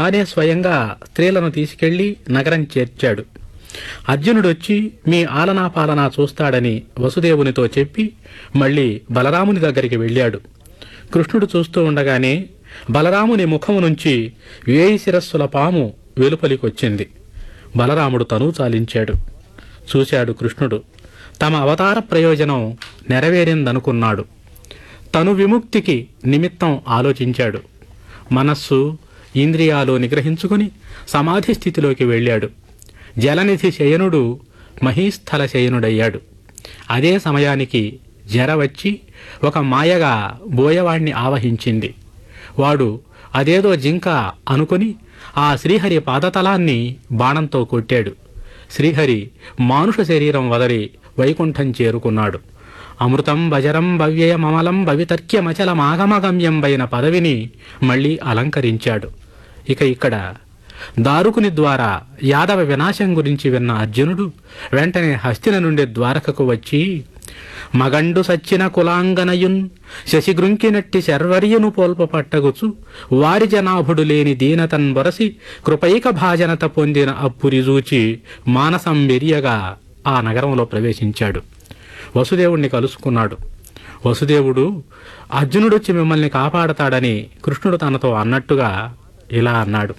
తానే స్వయంగా స్త్రీలను తీసుకెళ్లి నగరం చేర్చాడు అర్జునుడు వచ్చి మీ ఆలనా పాలనా చూస్తాడని వసుదేవునితో చెప్పి మళ్ళీ బలరాముని దగ్గరికి వెళ్ళాడు కృష్ణుడు చూస్తూ ఉండగానే బలరాముని ముఖము నుంచి వేయి శిరస్సుల పాము వెలుపలికొచ్చింది బలరాముడు తను చాలించాడు చూశాడు కృష్ణుడు తమ అవతార ప్రయోజనం నెరవేరిందనుకున్నాడు తను విముక్తికి నిమిత్తం ఆలోచించాడు మనస్సు ఇంద్రియాలు నిగ్రహించుకుని సమాధి స్థితిలోకి వెళ్ళాడు జలనిధి శయనుడు మహీస్థల శయనుడయ్యాడు అదే సమయానికి జర వచ్చి ఒక మాయగా బోయవాణ్ణి ఆవహించింది వాడు అదేదో జింక అనుకుని ఆ శ్రీహరి పాదతలాన్ని బాణంతో కొట్టాడు శ్రీహరి మానుష శరీరం వదలి వైకుంఠం చేరుకున్నాడు అమృతం భజరం భవ్యయమమలం భవితర్క్యమచలమాగమగమ్యంబైన పదవిని మళ్ళీ అలంకరించాడు ఇక ఇక్కడ దారుకుని ద్వారా యాదవ వినాశం గురించి విన్న అర్జునుడు వెంటనే హస్తిన నుండి ద్వారకకు వచ్చి మగండు సచ్చిన కులాంగనయున్ శశిగృంకినట్టి శర్వర్యను పోల్ప పట్టగుచు వారి జనాభుడు లేని దీనతన్ బొరసి కృపైక భాజనత పొందిన అప్పురి జూచి మానసం వెరియగా ఆ నగరంలో ప్రవేశించాడు వసుదేవుణ్ణి కలుసుకున్నాడు వసుదేవుడు అర్జునుడొచ్చి మిమ్మల్ని కాపాడతాడని కృష్ణుడు తనతో అన్నట్టుగా ఇలా అన్నాడు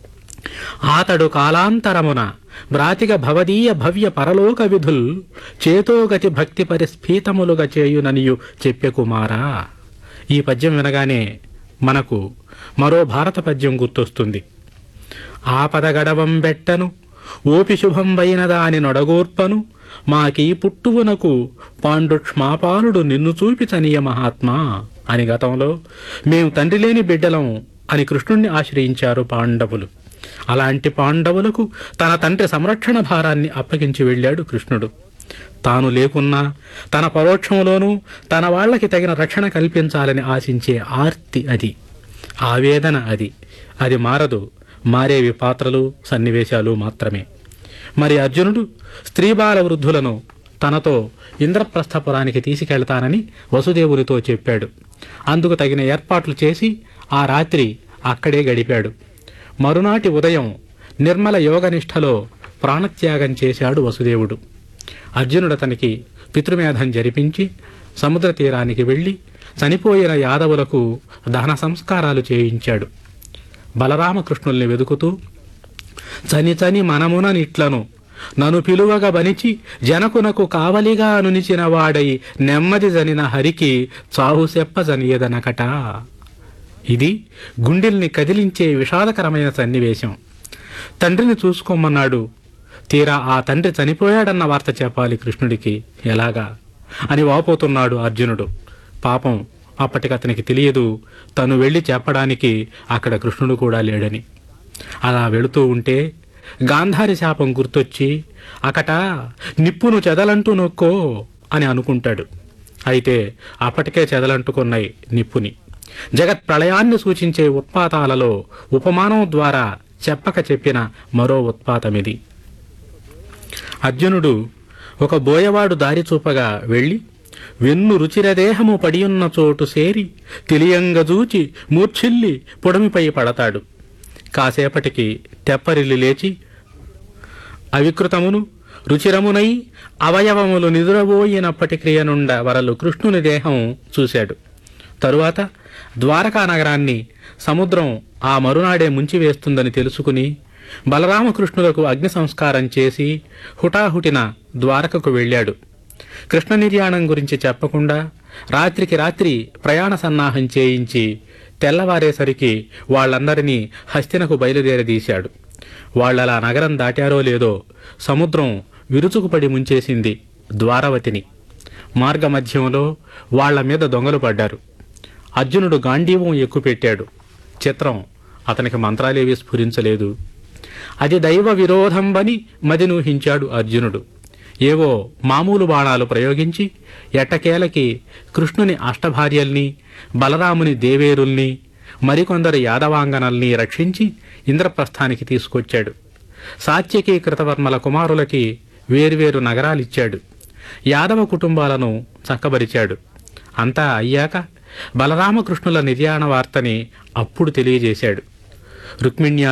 ఆతడు కాలాంతరమున వ్రాతిగ భవదీయ భవ్య పరలోక విధుల్ చేతోగతి భక్తి పరిస్ఫీతములుగా చేయుననియు చెప్పె కుమారా ఈ పద్యం వినగానే మనకు మరో భారత పద్యం గుర్తొస్తుంది ఆపద గడవం బెట్టను ఓపి శుభంబైన దాని నొడగోర్పను మాకీ పుట్టువునకు పాండుక్ష్మాపాలుడు నిన్ను చూపి చనియ మహాత్మా అని గతంలో మేము తండ్రి లేని బిడ్డలం అని కృష్ణుణ్ణి ఆశ్రయించారు పాండవులు అలాంటి పాండవులకు తన తండ్రి సంరక్షణ భారాన్ని అప్పగించి వెళ్ళాడు కృష్ణుడు తాను లేకున్నా తన పరోక్షంలోనూ తన వాళ్ళకి తగిన రక్షణ కల్పించాలని ఆశించే ఆర్తి అది ఆవేదన అది అది మారదు మారేవి పాత్రలు సన్నివేశాలు మాత్రమే మరి అర్జునుడు స్త్రీబాల వృద్ధులను తనతో ఇంద్రప్రస్థపురానికి తీసుకెళ్తానని వసుదేవునితో చెప్పాడు అందుకు తగిన ఏర్పాట్లు చేసి ఆ రాత్రి అక్కడే గడిపాడు మరునాటి ఉదయం నిర్మల యోగనిష్టలో ప్రాణత్యాగం చేశాడు వసుదేవుడు అర్జునుడు అతనికి పితృమేధం జరిపించి సముద్ర తీరానికి వెళ్ళి చనిపోయిన యాదవులకు దహన సంస్కారాలు చేయించాడు బలరామకృష్ణుల్ని వెదుకుతూ చని చని మనమున నిట్లను నను పిలువగా బనిచి జనకునకు కావలిగా నునిచిన వాడై నెమ్మది జనిన హరికి చావు సెప్ప జనియదనకట ఇది గుండెల్ని కదిలించే విషాదకరమైన సన్నివేశం తండ్రిని చూసుకోమన్నాడు తీరా ఆ తండ్రి చనిపోయాడన్న వార్త చెప్పాలి కృష్ణుడికి ఎలాగా అని వాపోతున్నాడు అర్జునుడు పాపం అప్పటికతనికి తెలియదు తను వెళ్ళి చెప్పడానికి అక్కడ కృష్ణుడు కూడా లేడని అలా వెళుతూ ఉంటే గాంధారి శాపం గుర్తొచ్చి అకట నిప్పును చెదలంటూ నొక్కో అని అనుకుంటాడు అయితే అప్పటికే చెదలంటుకున్నాయి నిప్పుని జగత్ ప్రళయాన్ని సూచించే ఉత్పాతాలలో ఉపమానం ద్వారా చెప్పక చెప్పిన మరో ఉత్పాతమిది అర్జునుడు ఒక బోయవాడు దారి చూపగా వెళ్ళి వెన్ను రుచిరదేహము పడియున్న చోటు సేరి తెలియంగజూచి మూర్ఛిల్లి పొడమిపై పడతాడు కాసేపటికి తెప్పరిల్లి లేచి అవికృతమును రుచిరమునై అవయవములు నిదురబోయినప్పటి క్రియనుండ వరలు కృష్ణుని దేహం చూశాడు తరువాత ద్వారకా నగరాన్ని సముద్రం ఆ మరునాడే ముంచివేస్తుందని తెలుసుకుని బలరామకృష్ణులకు అగ్ని సంస్కారం చేసి హుటాహుటిన ద్వారకకు వెళ్ళాడు కృష్ణ నిర్యాణం గురించి చెప్పకుండా రాత్రికి రాత్రి ప్రయాణ సన్నాహం చేయించి తెల్లవారేసరికి వాళ్ళందరినీ హస్తినకు బయలుదేరదీశాడు వాళ్ళలా నగరం దాటారో లేదో సముద్రం విరుచుకుపడి ముంచేసింది ద్వారవతిని మార్గమధ్యంలో వాళ్ళ మీద దొంగలు పడ్డారు అర్జునుడు గాంధీవం ఎక్కుపెట్టాడు చిత్రం అతనికి మంత్రాలేవి స్ఫురించలేదు అది దైవ విరోధంబని మదినూహించాడు అర్జునుడు ఏవో మామూలు బాణాలు ప్రయోగించి ఎట్టకేలకి కృష్ణుని అష్టభార్యల్ని బలరాముని దేవేరుల్ని మరికొందరు యాదవాంగనల్ని రక్షించి ఇంద్రప్రస్థానికి తీసుకొచ్చాడు సాత్యకి కృతవర్మల కుమారులకి వేర్వేరు నగరాలిచ్చాడు యాదవ కుటుంబాలను చక్కబరిచాడు అంతా అయ్యాక బలరామకృష్ణుల నిర్యాణ వార్తని అప్పుడు తెలియజేశాడు రుక్మిణ్యా